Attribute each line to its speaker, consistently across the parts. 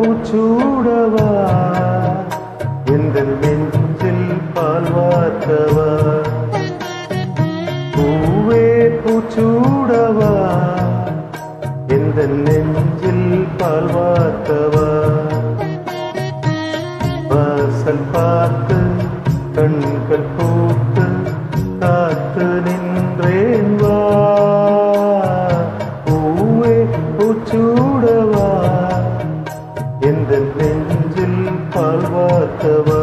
Speaker 1: பூச்சூடவா எந்த நெஞ்சில் பால் வார்த்தவா பூவே பூச்சூடவா எந்த நெஞ்சில் பால் வார்த்தவா வாசல் பார்த்து கண்கள் பூத்து காத்து நின்றேன் வா பூவே பூச்சூடவா எந்த நெஞ்சில் பால் வார்த்தவா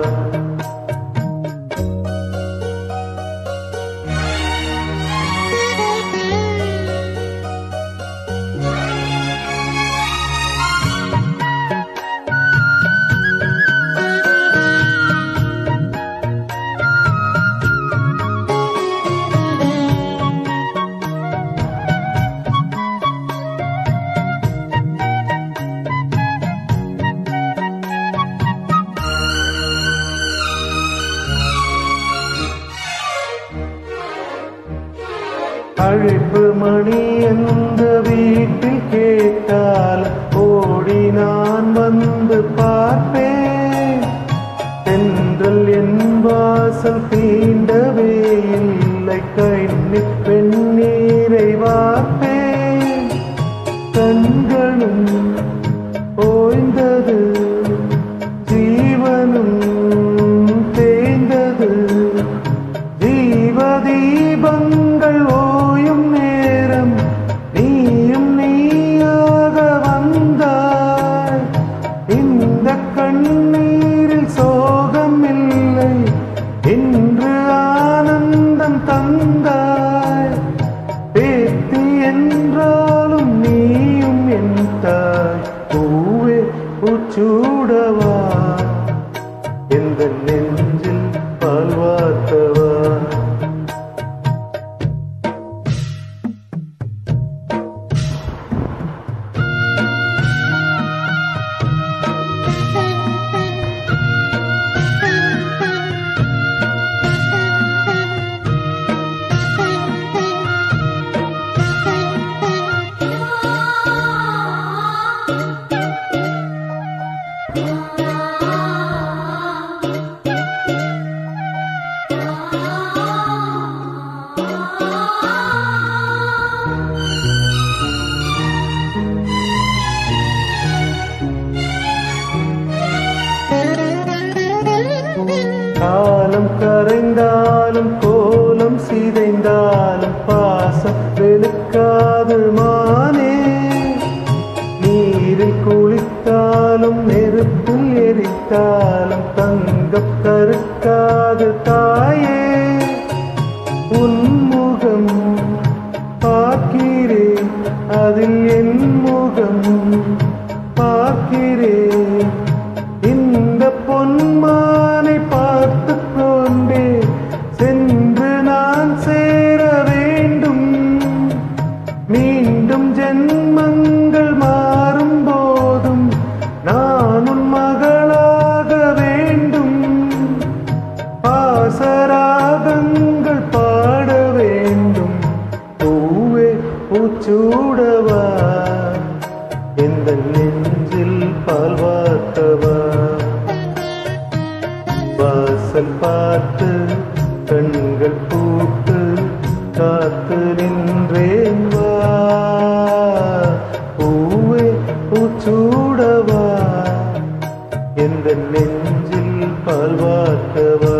Speaker 1: அழைப்பு மணி எந்த வீட்டில் கேட்டால் ஓடி நான் வந்து பார்ப்பேன் தென்றல் என் வாசல் தீண்டவே இல்லை கண்ணி பெண்ணீரை வார்ப்பேன் கண்களும் ஓய்ந்தது ஜீவனும் தேய்ந்தது ஜீவ தீபங்கள் ஓயும் நேரம் நீயும் நீயாக வந்தாய் இந்த கண்ணீரில் சோகம் இல்லை இன்று ஆனந்தம் தந்தாய் பேத்தி என்றாலும் நீயும் என் தாய் பூவே பூச்சூடவா எந்த நெஞ்சில் பால் வார்த்தவா காலம் கரைந்தாலும் கோலம் சிதைந்தாலும் பாசம் வெளுக்காது மானே நீரில் குளித்தாலும் நெருப்பில் எரித்தாலும் தங்கம் கருக்காது தாயே உன்முகம் பார்க்கிறேன் அதில் என் முகம் பார்க்கிறேன் இந்த பொன்மானை பார்த்து கொண்டே சென்று நான் சேர வேண்டும் மீண்டும் ஜென்மங்கள் மாறும் போதும் நான் உன் மகளாக வேண்டும் பாசராகங்கள் பாட வேண்டும் பூவே பூச்சூடவா இந்த நெஞ்சில் பால் வார்த்தவா வாசல் பார்த்து கண்கள் பூத்து காத்து நின்றேன் வா பூவே பூச்சூடவா எந்த நெஞ்சில் பால் வார்த்தவா